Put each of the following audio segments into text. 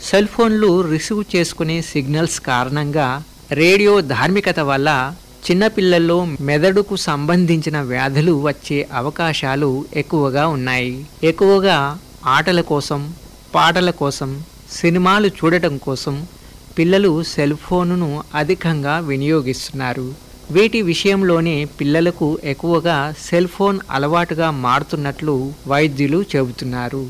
cell ఫోన్లు receive చేసుకునే signals కారణంగా రేడియో ధార్మికత వల్ల చిన్నపిల్లల్లో మెదడుకు సంబంధించిన వ్యాధులు వచ్చే అవకాశాలు ఎక్కువగా ఉన్నాయి ఎక్కువగా ఆటల కోసం పాటల కోసం సినిమాలు చూడటం కోసం పిల్లలు సెల్ ఫోనును అధికంగా వినియోగిస్తున్నారు వీటి విషయంలోనే పిల్లలకు ఎక్కువగా సెల్ ఫోన్ అలవాటుగా మారుతున్నట్లు వైద్యులు చెబుతున్నారు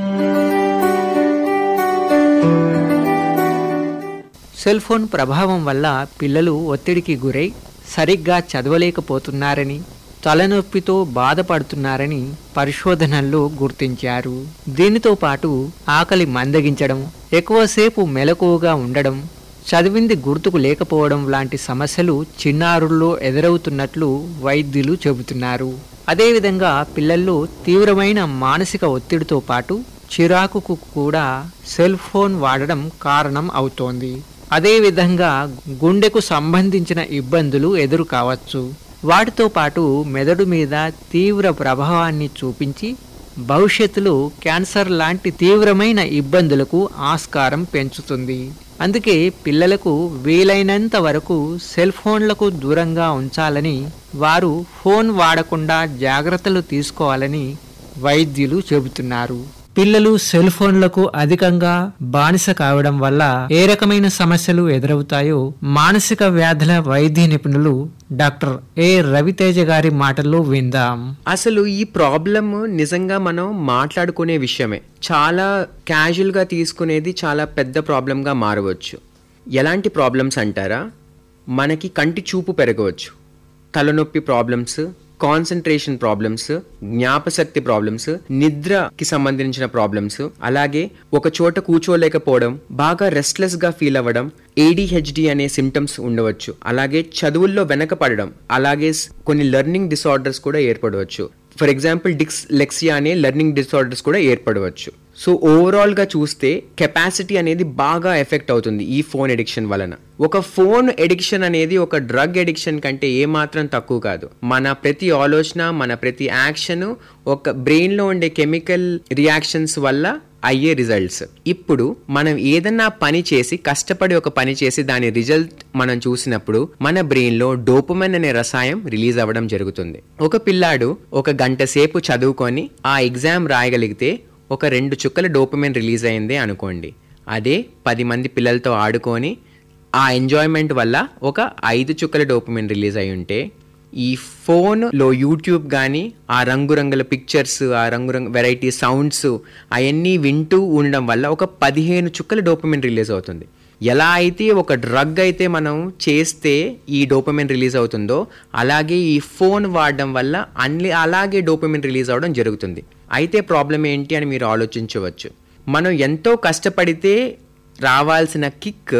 సెల్ ఫోన్ ప్రభావం వల్ల పిల్లలు ఒత్తిడికి గురై సరిగ్గా చదవలేకపోతున్నారని తలనొప్పితో బాధపడుతున్నారని పరిశోధనల్లో గుర్తించారు దీనితో పాటు ఆకలి మందగించడం ఎక్కువసేపు మెలకువగా ఉండడం చదివింది గుర్తుకు లేకపోవడం లాంటి సమస్యలు చిన్నారుల్లో ఎదురవుతున్నట్లు వైద్యులు చెబుతున్నారు అదేవిధంగా పిల్లల్లో తీవ్రమైన మానసిక ఒత్తిడితో పాటు చిరాకుకు కూడా సెల్ ఫోన్ వాడడం కారణం అవుతోంది అదేవిధంగా గుండెకు సంబంధించిన ఇబ్బందులు ఎదురు కావచ్చు వాటితో పాటు మెదడు మీద తీవ్ర ప్రభావాన్ని చూపించి భవిష్యత్తులో క్యాన్సర్ లాంటి తీవ్రమైన ఇబ్బందులకు ఆస్కారం పెంచుతుంది అందుకే పిల్లలకు వీలైనంత వరకు సెల్ ఫోన్లకు దూరంగా ఉంచాలని వారు ఫోన్ వాడకుండా జాగ్రత్తలు తీసుకోవాలని వైద్యులు చెబుతున్నారు పిల్లలు సెల్ ఫోన్లకు అధికంగా బానిస కావడం వల్ల ఏ రకమైన సమస్యలు ఎదురవుతాయో మానసిక వ్యాధుల వైద్య నిపుణులు డాక్టర్ ఏ రవితేజ గారి మాటల్లో విందాం అసలు ఈ ప్రాబ్లం నిజంగా మనం మాట్లాడుకునే విషయమే చాలా క్యాజువల్గా తీసుకునేది చాలా పెద్ద ప్రాబ్లంగా మారవచ్చు ఎలాంటి ప్రాబ్లమ్స్ అంటారా మనకి కంటి చూపు పెరగవచ్చు తలనొప్పి ప్రాబ్లమ్స్ కాన్సన్ట్రేషన్ ప్రాబ్లమ్స్ జ్ఞాపశక్తి ప్రాబ్లమ్స్ నిద్రకి సంబంధించిన ప్రాబ్లమ్స్ అలాగే ఒక చోట కూర్చోలేకపోవడం బాగా రెస్ట్లెస్ గా ఫీల్ అవ్వడం ఏడిహెచ్డి అనే సిమ్టమ్స్ ఉండవచ్చు అలాగే చదువుల్లో వెనకపడడం అలాగే స్- కొన్ని లెర్నింగ్ డిసార్డర్స్ కూడా ఏర్పడవచ్చు ఫర్ ఎగ్జాంపుల్ డిక్స్ లెక్సియా అనే లెర్నింగ్ డిసార్డర్స్ కూడా ఏర్పడవచ్చు సో ఓవరాల్ గా చూస్తే కెపాసిటీ అనేది బాగా ఎఫెక్ట్ అవుతుంది ఈ ఫోన్ ఎడిక్షన్ వలన ఒక ఫోన్ ఎడిక్షన్ అనేది ఒక డ్రగ్ ఎడిక్షన్ కంటే ఏమాత్రం తక్కువ కాదు మన ప్రతి ఆలోచన మన ప్రతి యాక్షన్ ఒక బ్రెయిన్ లో ఉండే కెమికల్ రియాక్షన్స్ వల్ల అయ్యే రిజల్ట్స్ ఇప్పుడు మనం ఏదన్నా పని చేసి కష్టపడి ఒక పని చేసి దాని రిజల్ట్ మనం చూసినప్పుడు మన బ్రెయిన్ లో డోపమైన్ అనే రసాయం రిలీజ్ అవ్వడం జరుగుతుంది ఒక పిల్లాడు ఒక గంట సేపు చదువుకొని ఆ ఎగ్జామ్ రాయగలిగితే ఒక రెండు చుక్కల డోపమైన్ రిలీజ్ అయిందే అనుకోండి అదే పది మంది పిల్లలతో ఆడుకొని ఆ ఎంజాయ్మెంట్ వల్ల ఒక ఐదు చుక్కల డోపమైన్ రిలీజ్ అయి ఉంటే ఈ ఫోన్లో యూట్యూబ్ కానీ ఆ రంగురంగుల పిక్చర్స్ ఆ రంగురంగు వెరైటీ సౌండ్స్ అవన్నీ వింటూ ఉండడం వల్ల ఒక పదిహేను చుక్కల డోపమైన్ రిలీజ్ అవుతుంది ఎలా అయితే ఒక డ్రగ్ అయితే మనం చేస్తే ఈ డోపమైన్ రిలీజ్ అవుతుందో అలాగే ఈ ఫోన్ వాడడం వల్ల అన్ని అలాగే డోపమైన్ రిలీజ్ అవ్వడం జరుగుతుంది అయితే ప్రాబ్లం ఏంటి అని మీరు ఆలోచించవచ్చు మనం ఎంతో కష్టపడితే రావాల్సిన కిక్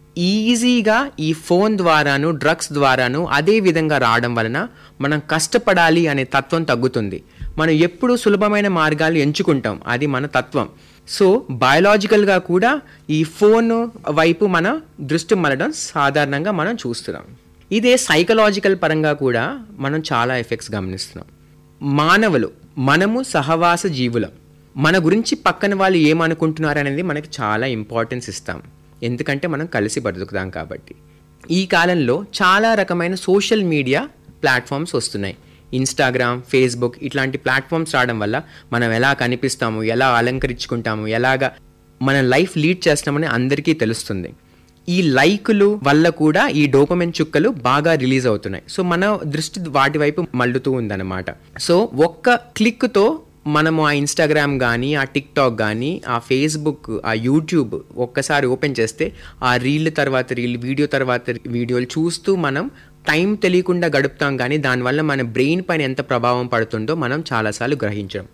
ఈజీగా ఈ ఫోన్ ద్వారాను డ్రగ్స్ ద్వారాను అదే విధంగా రావడం వలన మనం కష్టపడాలి అనే తత్వం తగ్గుతుంది మనం ఎప్పుడు సులభమైన మార్గాలు ఎంచుకుంటాం అది మన తత్వం సో బయలాజికల్గా కూడా ఈ ఫోన్ వైపు మన దృష్టి మళ్ళడం సాధారణంగా మనం చూస్తున్నాం ఇదే సైకలాజికల్ పరంగా కూడా మనం చాలా ఎఫెక్ట్స్ గమనిస్తున్నాం మానవులు మనము సహవాస జీవులం మన గురించి పక్కన వాళ్ళు ఏమనుకుంటున్నారు అనేది మనకి చాలా ఇంపార్టెన్స్ ఇస్తాం ఎందుకంటే మనం కలిసి బతుకుతాం కాబట్టి ఈ కాలంలో చాలా రకమైన సోషల్ మీడియా ప్లాట్ఫామ్స్ వస్తున్నాయి ఇన్స్టాగ్రామ్ ఫేస్బుక్ ఇట్లాంటి ప్లాట్ఫామ్స్ రావడం వల్ల మనం ఎలా కనిపిస్తాము ఎలా అలంకరించుకుంటాము ఎలాగా మన లైఫ్ లీడ్ చేస్తామని అందరికీ తెలుస్తుంది ఈ లైకులు వల్ల కూడా ఈ డోపమెన్ చుక్కలు బాగా రిలీజ్ అవుతున్నాయి సో మన దృష్టి వాటి వైపు మళ్ళుతూ ఉందన్నమాట సో ఒక్క క్లిక్తో మనము ఆ ఇన్స్టాగ్రామ్ కానీ ఆ టిక్ టాక్ కానీ ఆ ఫేస్బుక్ ఆ యూట్యూబ్ ఒక్కసారి ఓపెన్ చేస్తే ఆ రీల్ తర్వాత రీల్ వీడియో తర్వాత వీడియోలు చూస్తూ మనం టైం తెలియకుండా గడుపుతాం కానీ దానివల్ల మన బ్రెయిన్ పైన ఎంత ప్రభావం పడుతుందో మనం చాలాసార్లు గ్రహించడం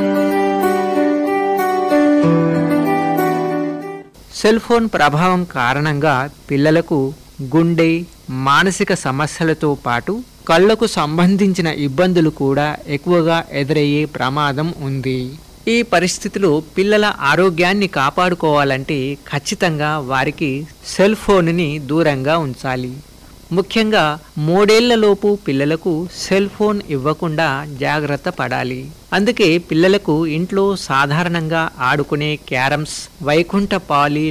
సెల్ ఫోన్ ప్రభావం కారణంగా పిల్లలకు గుండె మానసిక సమస్యలతో పాటు కళ్ళకు సంబంధించిన ఇబ్బందులు కూడా ఎక్కువగా ఎదురయ్యే ప్రమాదం ఉంది ఈ పరిస్థితిలో పిల్లల ఆరోగ్యాన్ని కాపాడుకోవాలంటే ఖచ్చితంగా వారికి సెల్ ఫోన్ని దూరంగా ఉంచాలి ముఖ్యంగా మూడేళ్లలోపు పిల్లలకు సెల్ ఫోన్ ఇవ్వకుండా జాగ్రత్త పడాలి అందుకే పిల్లలకు ఇంట్లో సాధారణంగా ఆడుకునే క్యారమ్స్ వైకుంఠ పాలి